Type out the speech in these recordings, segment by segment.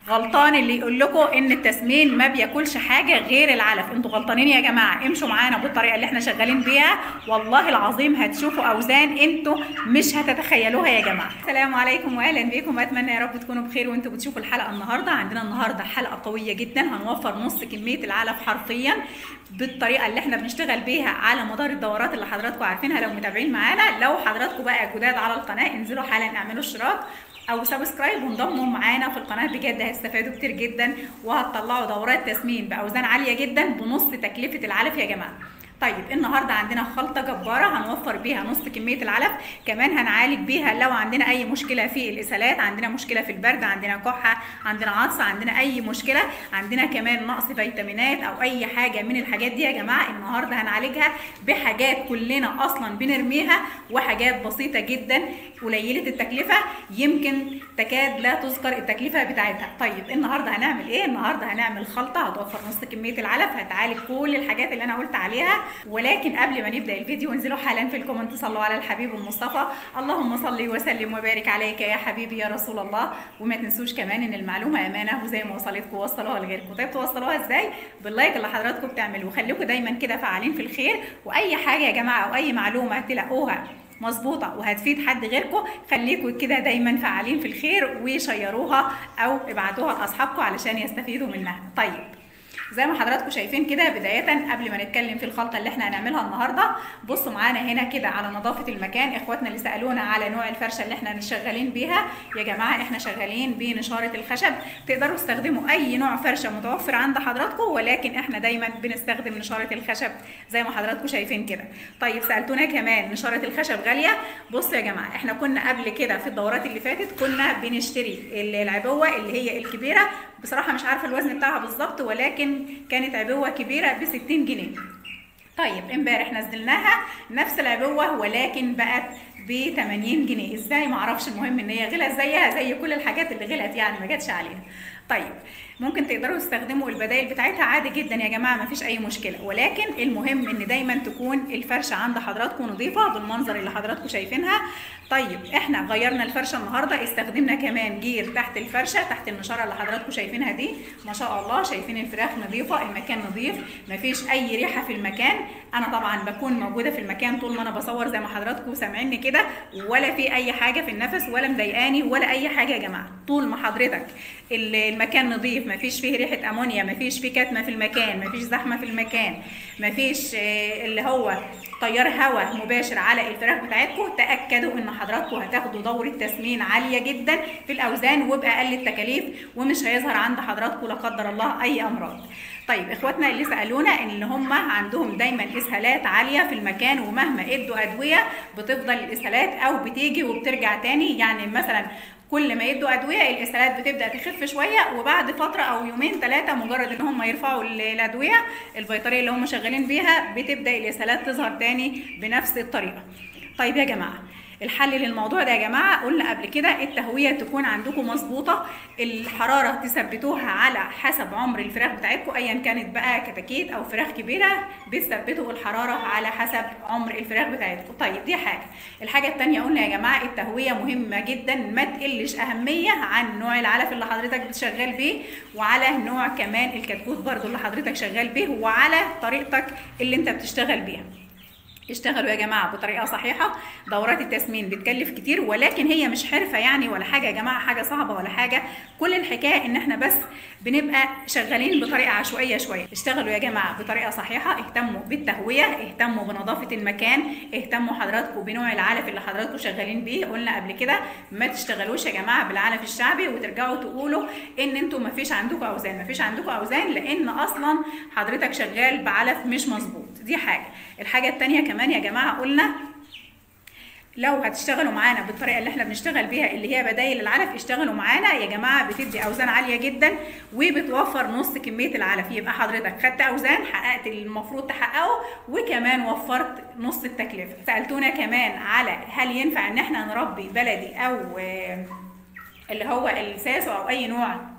غلطان اللي يقول لكم ان التسمين ما بياكلش حاجه غير العلف انتوا غلطانين يا جماعه امشوا معانا بالطريقه اللي احنا شغالين بيها والله العظيم هتشوفوا اوزان انتوا مش هتتخيلوها يا جماعه السلام عليكم واهلا بيكم اتمنى يا رب تكونوا بخير وانتوا بتشوفوا الحلقه النهارده عندنا النهارده حلقه قويه جدا هنوفر نص كميه العلف حرفيا بالطريقه اللي احنا بنشتغل بيها على مدار الدورات اللي حضراتكم عارفينها لو متابعين معانا لو حضراتكم بقى جداد على القناه انزلوا حالا اعملوا اشتراك او سبسكرايب وانضموا معانا في القناه بجد هتستفادوا كتير جدا وهتطلعوا دورات تسمين باوزان عاليه جدا بنص تكلفه العلف يا جماعه طيب النهارده عندنا خلطه جباره هنوفر بيها نص كميه العلف كمان هنعالج بيها لو عندنا اي مشكله في الاسهالات عندنا مشكله في البرد عندنا كحه عندنا عطس عندنا اي مشكله عندنا كمان نقص فيتامينات او اي حاجه من الحاجات دي يا جماعه النهارده هنعالجها بحاجات كلنا اصلا بنرميها وحاجات بسيطه جدا قليله التكلفه يمكن تكاد لا تذكر التكلفه بتاعتها طيب النهارده هنعمل ايه النهارده هنعمل خلطه هتوفر نص كميه العلف هتعالج كل الحاجات اللي انا قلت عليها ولكن قبل ما نبدا الفيديو انزلوا حالا في الكومنت صلوا على الحبيب المصطفى اللهم صل وسلم وبارك عليك يا حبيبي يا رسول الله وما تنسوش كمان ان المعلومه امانه وزي ما وصلتكم وصلوها لغيركم طيب توصلوها ازاي باللايك اللي حضراتكم بتعملوه خليكم دايما كده فعالين في الخير واي حاجه يا جماعه او اي معلومه تلاقوها مظبوطه وهتفيد حد غيركم خليكم كده دايما فعالين في الخير وشيروها او ابعتوها لاصحابكم علشان يستفيدوا منها طيب زي ما حضراتكم شايفين كده بداية قبل ما نتكلم في الخلطة اللي احنا هنعملها النهاردة بصوا معانا هنا كده على نظافة المكان اخواتنا اللي سألونا على نوع الفرشة اللي احنا شغالين بيها يا جماعة احنا شغالين بنشارة الخشب تقدروا تستخدموا اي نوع فرشة متوفر عند حضراتكم ولكن احنا دايما بنستخدم نشارة الخشب زي ما حضراتكم شايفين كده طيب سألتونا كمان نشارة الخشب غالية بصوا يا جماعة احنا كنا قبل كده في الدورات اللي فاتت كنا بنشتري العبوة اللي هي الكبيرة بصراحة مش عارفة الوزن بتاعها بالظبط ولكن كانت عبوة كبيرة ب 60 جنيه طيب امبارح نزلناها نفس العبوة ولكن بقت ب 80 جنيه ازاي معرفش المهم ان هي غلت زيها زي كل الحاجات اللي غلت يعني ما جاتش عليها طيب ممكن تقدروا تستخدموا البدائل بتاعتها عادي جدا يا جماعه مفيش اي مشكله ولكن المهم ان دايما تكون الفرشه عند حضراتكم نظيفه بالمنظر اللي حضراتكم شايفينها طيب احنا غيرنا الفرشه النهارده استخدمنا كمان جير تحت الفرشه تحت النشاره اللي حضراتكم شايفينها دي ما شاء الله شايفين الفراخ نظيفه المكان نظيف مفيش اي ريحه في المكان انا طبعا بكون موجوده في المكان طول ما انا بصور زي ما حضراتكم سامعيني كده ولا في اي حاجه في النفس ولا مضايقاني ولا اي حاجه يا جماعه طول ما حضرتك المكان نظيف مفيش فيه ريحه امونيا مفيش فيه كتمه في المكان مفيش زحمه في المكان مفيش اللي هو تيار هواء مباشر على الفراخ بتاعتكم تاكدوا ان حضراتكم هتاخدوا دوره تسمين عاليه جدا في الاوزان وباقل التكاليف ومش هيظهر عند حضراتكم لا قدر الله اي امراض طيب اخواتنا اللي سالونا ان هم عندهم دايما اسهالات عاليه في المكان ومهما ادوا ادويه بتفضل الاسهالات او بتيجي وبترجع تاني يعني مثلا كل ما يدوا ادويه الاسهالات بتبدا تخف شويه وبعد فتره او يومين ثلاثه مجرد ان هم يرفعوا الادويه الفيطريه اللي هم شغالين بيها بتبدا الاسهالات تظهر تاني بنفس الطريقه طيب يا جماعه الحل للموضوع ده يا جماعه قلنا قبل كده التهويه تكون عندكم مظبوطه الحراره تثبتوها على حسب عمر الفراخ بتاعتكم ايا كانت بقى كتاكيت او فراخ كبيره بتثبتوا الحراره على حسب عمر الفراخ بتاعتكم طيب دي حاجه الحاجه الثانيه قلنا يا جماعه التهويه مهمه جدا ما تقلش اهميه عن نوع العلف اللي حضرتك بتشغل بيه وعلى نوع كمان الكتكوت برضو اللي حضرتك شغال بيه وعلى طريقتك اللي انت بتشتغل بيها اشتغلوا يا جماعه بطريقه صحيحه دورات التسمين بتكلف كتير ولكن هي مش حرفه يعني ولا حاجه يا جماعه حاجه صعبه ولا حاجه كل الحكايه ان احنا بس بنبقى شغالين بطريقه عشوائيه شويه اشتغلوا يا جماعه بطريقه صحيحه اهتموا بالتهويه اهتموا بنظافه المكان اهتموا حضراتكم بنوع العلف اللي حضراتكم شغالين بيه قلنا قبل كده ما تشتغلوش يا جماعه بالعلف الشعبي وترجعوا تقولوا ان انتوا ما فيش عندكم اوزان ما فيش عندكم اوزان لان اصلا حضرتك شغال بعلف مش مظبوط دي حاجه الحاجه الثانيه كمان يا جماعه قلنا لو هتشتغلوا معانا بالطريقه اللي احنا بنشتغل بيها اللي هي بدايل العلف اشتغلوا معانا يا جماعه بتدي اوزان عاليه جدا وبتوفر نص كميه العلف يبقى حضرتك خدت اوزان حققت المفروض تحققه وكمان وفرت نص التكلفه سالتونا كمان على هل ينفع ان احنا نربي بلدي او اللي هو الساسو او اي نوع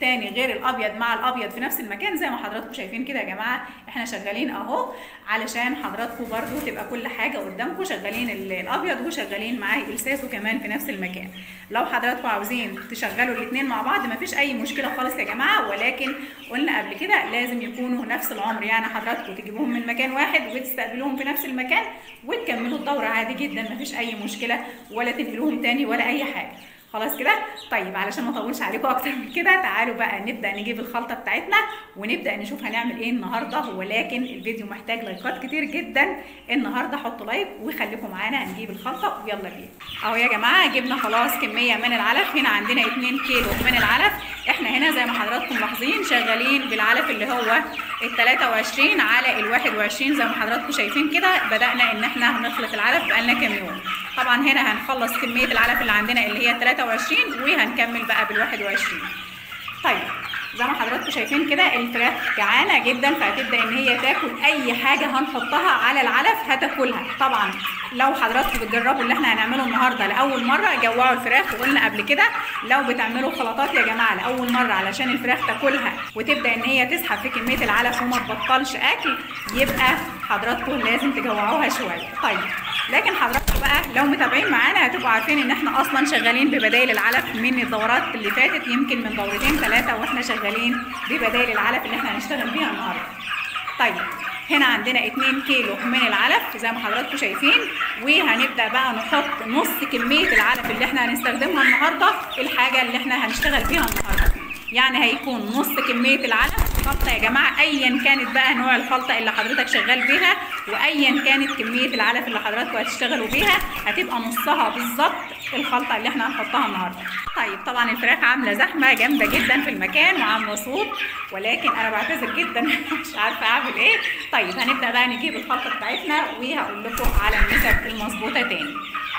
تاني غير الابيض مع الابيض في نفس المكان زي ما حضراتكم شايفين كده يا جماعه احنا شغالين اهو علشان حضراتكم برضو تبقى كل حاجه قدامكم شغالين ال- الابيض وشغالين معاه الساسو كمان في نفس المكان لو حضراتكم عاوزين تشغلوا الاثنين مع بعض مفيش اي مشكله خالص يا جماعه ولكن قلنا قبل كده لازم يكونوا نفس العمر يعني حضراتكم تجيبوهم من مكان واحد وتستقبلوهم في نفس المكان وتكملوا الدوره عادي جدا مفيش اي مشكله ولا تنقلوهم تاني ولا اي حاجه خلاص كده طيب علشان ما اطولش عليكم اكتر من كده تعالوا بقى نبدا نجيب الخلطه بتاعتنا ونبدا نشوف هنعمل ايه النهارده ولكن الفيديو محتاج لايكات كتير جدا النهارده حطوا لايك وخليكم معانا هنجيب الخلطه ويلا بينا اهو يا جماعه جبنا خلاص كميه من العلف هنا عندنا 2 كيلو من العلف احنا هنا زي ما حضراتكم ملاحظين شغالين بالعلف اللي هو ال 23 على ال 21 زي ما حضراتكم شايفين كده بدانا ان احنا هنخلط العلف بقالنا كام يوم طبعا هنا هنخلص كميه العلف اللي عندنا اللي هي 23 وهنكمل بقى بال 21 طيب زي ما حضراتكم شايفين كده الفراخ جعانه جدا فهتبدا ان هي تاكل اي حاجه هنحطها على العلف هتاكلها طبعا لو حضراتكم بتجربوا اللي احنا هنعمله النهارده لاول مره جوعوا الفراخ وقلنا قبل كده لو بتعملوا خلطات يا جماعه لاول مره علشان الفراخ تاكلها وتبدا ان هي تسحب في كميه العلف وما تبطلش اكل يبقى حضراتكم لازم تجوعوها شويه طيب لكن حضراتكم بقى لو متابعين معانا هتبقوا عارفين ان احنا اصلا شغالين ببدائل العلف من الدورات اللي فاتت يمكن من دورتين ثلاثه واحنا شغالين ببدائل العلف اللي احنا هنشتغل بيها النهارده طيب هنا عندنا 2 كيلو من العلف زي ما حضراتكم شايفين وهنبدا بقى نحط نص كميه العلف اللي احنا هنستخدمها النهارده الحاجه اللي احنا هنشتغل بيها النهارده يعني هيكون نص كميه العلف خلطه يا جماعه ايا كانت بقى نوع الخلطه اللي حضرتك شغال بيها وايا كانت كميه العلف اللي حضراتكم هتشتغلوا بيها هتبقى نصها بالظبط الخلطه اللي احنا هنحطها النهارده طيب طبعا الفراخ عامله زحمه جامده جدا في المكان وعامله صوت ولكن انا بعتذر جدا مش عارفه اعمل ايه طيب هنبدا بقى نجيب الخلطه بتاعتنا وهقول لكم على النسب المظبوطه تاني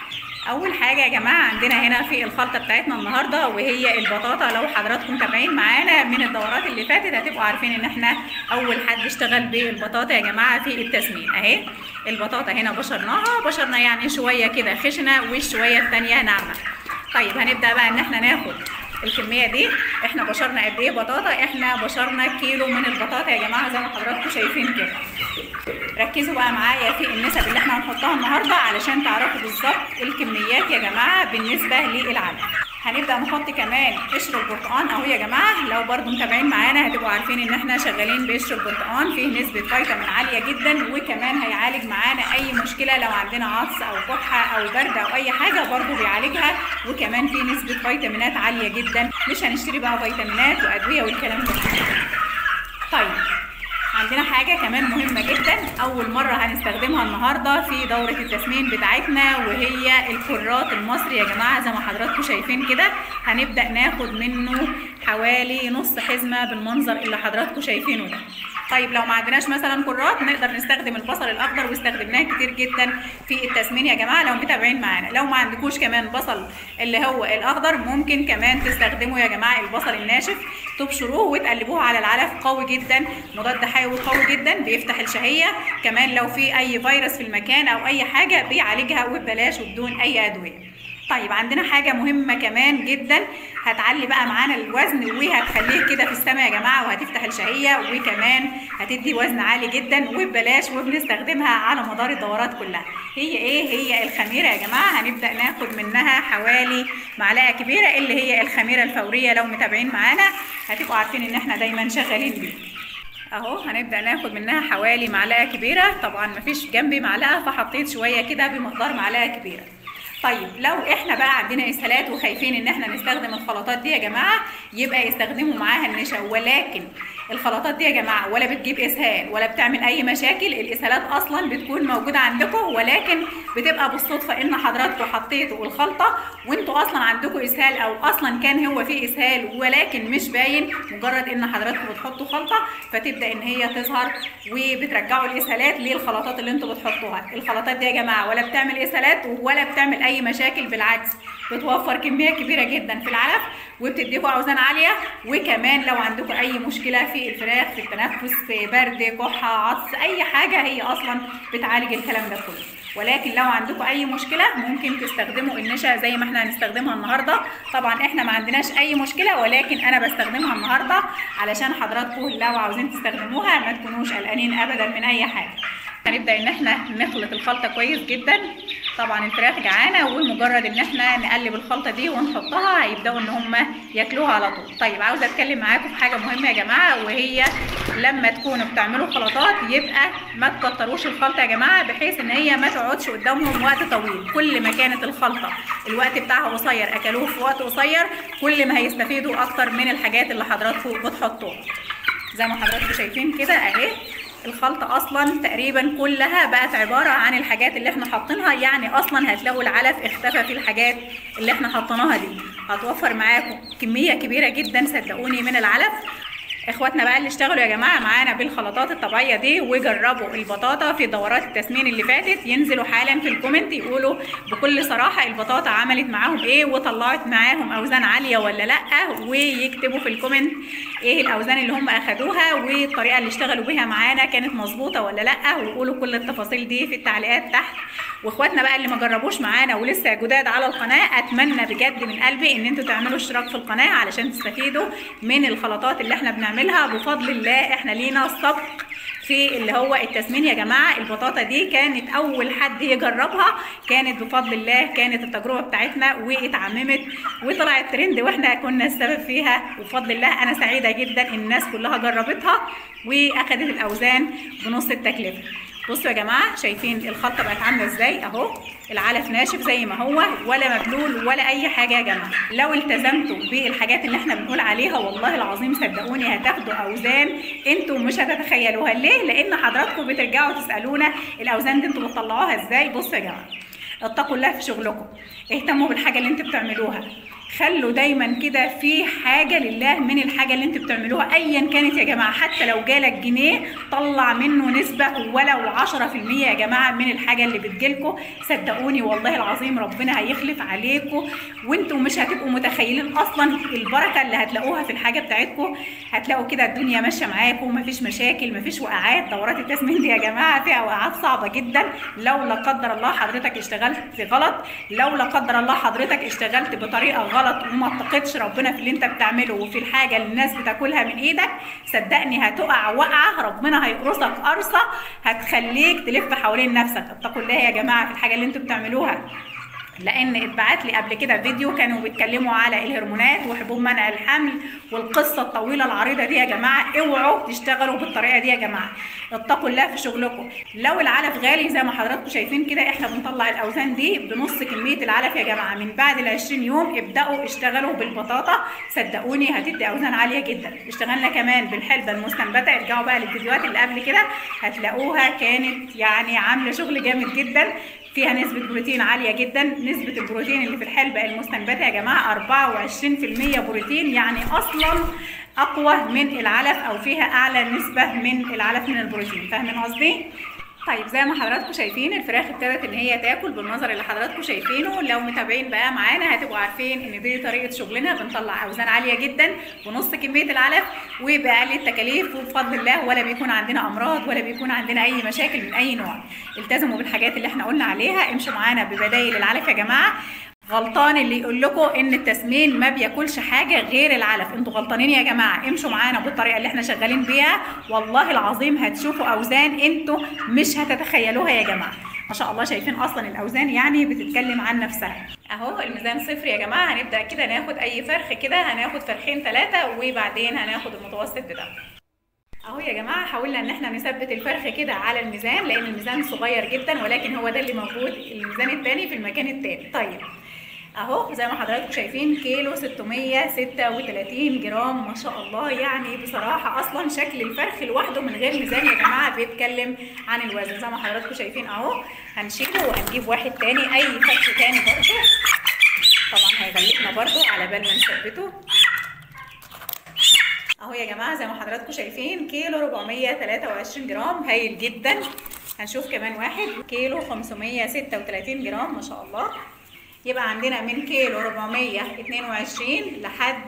اول حاجه يا جماعه عندنا هنا في الخلطه بتاعتنا النهارده وهي البطاطا لو حضراتكم متابعين معانا من الدورات اللي فاتت هتبقوا عارفين ان احنا اول حد اشتغل بالبطاطا يا جماعه في التسمين اهي البطاطا هنا بشرناها بشرنا يعني شويه كده خشنه والشويه الثانيه ناعمه طيب هنبدا بقى ان احنا ناخد الكميه دي احنا بشرنا قد ايه بطاطا احنا بشرنا كيلو من البطاطا يا جماعه زي ما حضراتكم شايفين كده ركزوا بقى معايا في النسب اللي احنا هنحطها النهارده علشان تعرفوا بالظبط الكميات يا جماعه بالنسبه للعلف هنبدا نحط كمان قشر البرتقال اهو يا جماعه لو برضو متابعين معانا هتبقوا عارفين ان احنا شغالين بقشر البرتقال فيه نسبه فيتامين عاليه جدا وكمان هيعالج معانا اي مشكله لو عندنا عطس او كحه او برد او اي حاجه برضو بيعالجها وكمان فيه نسبه فيتامينات عاليه جدا مش هنشتري بقى فيتامينات وادويه والكلام ده طيب عندنا حاجة كمان مهمة جدا أول مرة هنستخدمها النهاردة في دورة التسمين بتاعتنا وهي الكرات المصري يا جماعة زي ما حضراتكم شايفين كده هنبدأ ناخد منه حوالي نص حزمة بالمنظر اللي حضراتكم شايفينه ده طيب لو ما عندناش مثلا كرات نقدر نستخدم البصل الاخضر واستخدمناه كتير جدا في التسمين يا جماعه لو متابعين معانا لو ما عندكوش كمان بصل اللي هو الاخضر ممكن كمان تستخدموا يا جماعه البصل الناشف تبشروه وتقلبوه على العلف قوي جدا مضاد حيوي قوي جدا بيفتح الشهيه كمان لو في اي فيروس في المكان او اي حاجه بيعالجها وببلاش وبدون اي ادويه طيب عندنا حاجة مهمة كمان جدا هتعلي بقى معانا الوزن وهتخليه كده في السماء يا جماعة وهتفتح الشهية وكمان هتدي وزن عالي جدا وببلاش وبنستخدمها على مدار الدورات كلها هي ايه هي الخميرة يا جماعة هنبدأ ناخد منها حوالي معلقة كبيرة اللي هي الخميرة الفورية لو متابعين معانا هتبقوا عارفين ان احنا دايما شغالين بيها اهو هنبدا ناخد منها حوالي معلقه كبيره طبعا مفيش جنبي معلقه فحطيت شويه كده بمقدار معلقه كبيره طيب لو احنا بقى عندنا اسهالات وخايفين ان احنا نستخدم الخلطات دي يا جماعه يبقى يستخدموا معاها النشا ولكن الخلطات دي يا جماعه ولا بتجيب اسهال ولا بتعمل اي مشاكل الاسهالات اصلا بتكون موجوده عندكم ولكن بتبقى بالصدفه ان حضراتكم حطيتوا الخلطه وانتوا اصلا عندكم اسهال او اصلا كان هو فيه اسهال ولكن مش باين مجرد ان حضراتكم بتحطوا خلطه فتبدا ان هي تظهر وبترجعوا الاسهالات للخلطات اللي انتوا بتحطوها الخلطات دي يا جماعه ولا بتعمل اسهالات ولا بتعمل اي مشاكل بالعكس بتوفر كميه كبيره جدا في العلف وبتديكوا اوزان عاليه وكمان لو عندكم اي مشكله في في الفراخ في التنفس في برد كحه عطس اي حاجه هي اصلا بتعالج الكلام ده كله ولكن لو عندكم اي مشكله ممكن تستخدموا النشا زي ما احنا هنستخدمها النهارده طبعا احنا ما عندناش اي مشكله ولكن انا بستخدمها النهارده علشان حضراتكم لو عاوزين تستخدموها ما تكونوش قلقانين ابدا من اي حاجه هنبدا ان احنا نخلط الخلطه كويس جدا طبعا الفراخ جعانه ومجرد ان احنا نقلب الخلطه دي ونحطها هيبداوا ان هم ياكلوها على طول طيب عاوزه اتكلم معاكم في حاجه مهمه يا جماعه وهي لما تكونوا بتعملوا خلطات يبقى ما تكتروش الخلطه يا جماعه بحيث ان هي ما تقعدش قدامهم وقت طويل كل ما كانت الخلطه الوقت بتاعها قصير اكلوه في وقت قصير كل ما هيستفيدوا اكتر من الحاجات اللي حضراتكم بتحطوها زي ما حضراتكم شايفين كده اهي الخلطة أصلا تقريبا كلها بقت عبارة عن الحاجات اللي احنا حاطينها يعني أصلا هتلاقوا العلف اختفى في الحاجات اللي احنا حطيناها دي هتوفر معاكم كمية كبيرة جدا صدقوني من العلف اخواتنا بقى اللي اشتغلوا يا جماعه معانا بالخلطات الطبيعيه دي وجربوا البطاطا في دورات التسمين اللي فاتت ينزلوا حالا في الكومنت يقولوا بكل صراحه البطاطا عملت معاهم ايه وطلعت معاهم اوزان عاليه ولا لا ويكتبوا في الكومنت ايه الاوزان اللي هم اخدوها والطريقه اللي اشتغلوا بيها معانا كانت مظبوطه ولا لا ويقولوا كل التفاصيل دي في التعليقات تحت واخواتنا بقى اللي ما جربوش معانا ولسه جداد على القناه اتمنى بجد من قلبي ان انتوا تعملوا اشتراك في القناه علشان تستفيدوا من الخلطات اللي احنا بنعملها بفضل الله احنا لينا سبق في اللي هو التسمين يا جماعه البطاطا دي كانت اول حد يجربها كانت بفضل الله كانت التجربه بتاعتنا واتعممت وطلعت ترند واحنا كنا السبب فيها وبفضل الله انا سعيده جدا الناس كلها جربتها واخدت الاوزان بنص التكلفه بصوا يا جماعه شايفين الخلطه بقت عامله ازاي اهو العلف ناشف زي ما هو ولا مبلول ولا اي حاجه يا جماعه لو التزمتوا بالحاجات اللي احنا بنقول عليها والله العظيم صدقوني هتاخدوا اوزان انتوا مش هتتخيلوها ليه لان حضراتكم بترجعوا تسالونا الاوزان دي انتوا بتطلعوها ازاي بصوا يا جماعه اتقوا الله في شغلكم اهتموا بالحاجه اللي انتوا بتعملوها خلوا دايما كده في حاجه لله من الحاجه اللي انتوا بتعملوها ايا كانت يا جماعه حتى لو جالك جنيه طلع منه نسبه ولو 10% يا جماعه من الحاجه اللي بتجيلكم صدقوني والله العظيم ربنا هيخلف عليكم وانتوا مش هتبقوا متخيلين اصلا البركه اللي هتلاقوها في الحاجه بتاعتكم هتلاقوا كده الدنيا ماشيه معاكم مفيش مشاكل مفيش وقعات دورات التسمين دي يا جماعه فيها وقعات صعبه جدا لو لا قدر الله حضرتك اشتغلت غلط لو لا قدر الله حضرتك اشتغلت بطريقه غلط غلط وما اتقدش ربنا في اللي انت بتعمله وفي الحاجه اللي الناس بتاكلها من ايدك صدقني هتقع وقعه ربنا هيقرصك قرصه هتخليك تلف حوالين نفسك اتقوا الله يا جماعه في الحاجه اللي انتوا بتعملوها لان اتبعت لي قبل كده فيديو كانوا بيتكلموا على الهرمونات وحبوب منع الحمل والقصه الطويله العريضه دي يا جماعه اوعوا تشتغلوا بالطريقه دي يا جماعه اتقوا الله في شغلكم لو العلف غالي زي ما حضراتكم شايفين كده احنا بنطلع الاوزان دي بنص كميه العلف يا جماعه من بعد ال 20 يوم ابداوا اشتغلوا بالبطاطا صدقوني هتدي اوزان عاليه جدا اشتغلنا كمان بالحلبه المستنبته ارجعوا بقى للفيديوهات اللي قبل كده هتلاقوها كانت يعني عامله شغل جامد جدا فيها نسبة بروتين عالية جدا نسبة البروتين اللي في الحلبة المستنبتة يا جماعة 24% بروتين يعني أصلا أقوى من العلف أو فيها أعلى نسبة من العلف من البروتين فاهمين قصدي؟ طيب زي ما حضراتكم شايفين الفراخ ابتدت ان هي تاكل بالمنظر اللي حضراتكم شايفينه لو متابعين بقى معانا هتبقوا عارفين ان دي طريقه شغلنا بنطلع اوزان عاليه جدا بنص كميه العلف وباقل التكاليف وبفضل الله ولا بيكون عندنا امراض ولا بيكون عندنا اي مشاكل من اي نوع التزموا بالحاجات اللي احنا قلنا عليها امشوا معانا ببدايل العلف يا جماعه غلطان اللي يقول لكم ان التسمين ما بياكلش حاجه غير العلف انتوا غلطانين يا جماعه امشوا معانا بالطريقه اللي احنا شغالين بيها والله العظيم هتشوفوا اوزان انتوا مش هتتخيلوها يا جماعه ما شاء الله شايفين اصلا الاوزان يعني بتتكلم عن نفسها اهو الميزان صفر يا جماعه هنبدا كده ناخد اي فرخ كده هناخد فرخين ثلاثه وبعدين هناخد المتوسط بتاعه اهو يا جماعه حاولنا ان احنا نثبت الفرخ كده على الميزان لان الميزان صغير جدا ولكن هو ده اللي موجود الميزان الثاني في المكان الثاني طيب اهو زي ما حضراتكم شايفين كيلو 636 جرام ما شاء الله يعني بصراحه اصلا شكل الفرخ لوحده من غير ميزان يا جماعه بيتكلم عن الوزن زي ما حضراتكم شايفين اهو هنشيله وهنجيب واحد تاني اي فرخ تاني برضه طبعا هيغلبنا برضه على بال ما نثبته اهو يا جماعه زي ما حضراتكم شايفين كيلو 423 جرام هايل جدا هنشوف كمان واحد كيلو 536 جرام ما شاء الله يبقى عندنا من كيلو 422 لحد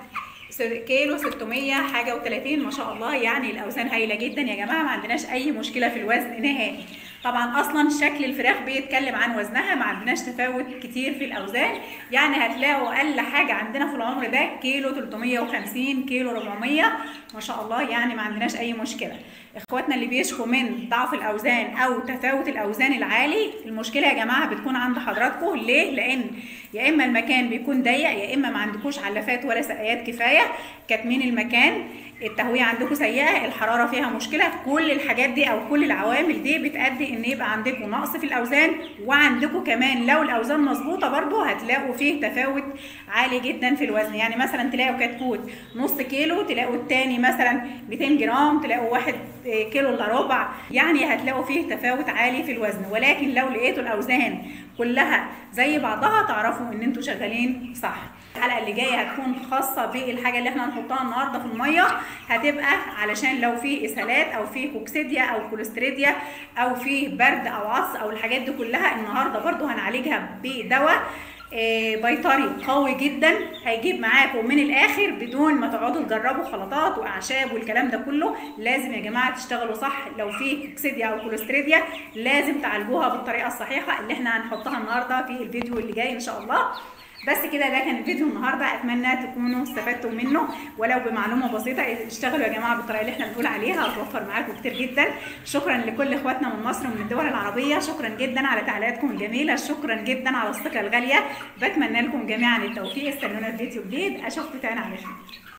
س- كيلو 600 حاجه و30 ما شاء الله يعني الاوزان هايله جدا يا جماعه ما عندناش اي مشكله في الوزن نهائي طبعا اصلا شكل الفراخ بيتكلم عن وزنها ما عندناش تفاوت كتير في الاوزان يعني هتلاقوا اقل حاجه عندنا في العمر ده كيلو 350 كيلو 400 ما شاء الله يعني ما عندناش اي مشكله اخواتنا اللي بيشكوا من ضعف الاوزان او تفاوت الاوزان العالي المشكله يا جماعه بتكون عند حضراتكم ليه لان يا اما المكان بيكون ضيق يا اما ما عندكوش علافات ولا سقايات كفايه كاتمين المكان التهويه عندكم سيئه الحراره فيها مشكله كل الحاجات دي او كل العوامل دي بتؤدي ان يبقى عندكم نقص في الاوزان وعندكم كمان لو الاوزان مظبوطه برضو هتلاقوا فيه تفاوت عالي جدا في الوزن يعني مثلا تلاقوا كتكوت نص كيلو تلاقوا التاني مثلا 200 جرام تلاقوا واحد كيلو الا ربع يعني هتلاقوا فيه تفاوت عالي في الوزن ولكن لو لقيتوا الاوزان كلها زي بعضها تعرفوا ان انتوا شغالين صح الحلقه اللي جايه هتكون خاصه بالحاجه اللي احنا هنحطها النهارده في الميه هتبقى علشان لو في اسهالات او في كوكسيديا او كوليستريديا او في برد او عطس او الحاجات دي كلها النهارده برضو هنعالجها بدواء آه، بيطري قوي جدا هيجيب معاكم من الاخر بدون ما تقعدوا تجربوا خلطات واعشاب والكلام ده كله لازم يا جماعه تشتغلوا صح لو في كوكسيديا او كوليستريديا لازم تعالجوها بالطريقه الصحيحه اللي احنا هنحطها النهارده في الفيديو اللي جاي ان شاء الله بس كده ده كان الفيديو النهارده اتمنى تكونوا استفدتوا منه ولو بمعلومه بسيطه اشتغلوا يا جماعه بالطريقه اللي احنا بنقول عليها هتوفر معاكم كتير جدا شكرا لكل اخواتنا من مصر ومن الدول العربيه شكرا جدا على تعليقاتكم الجميله شكرا جدا على الثقه الغاليه بتمنى لكم جميعا التوفيق استنونا في فيديو جديد اشوفكم تاني على خير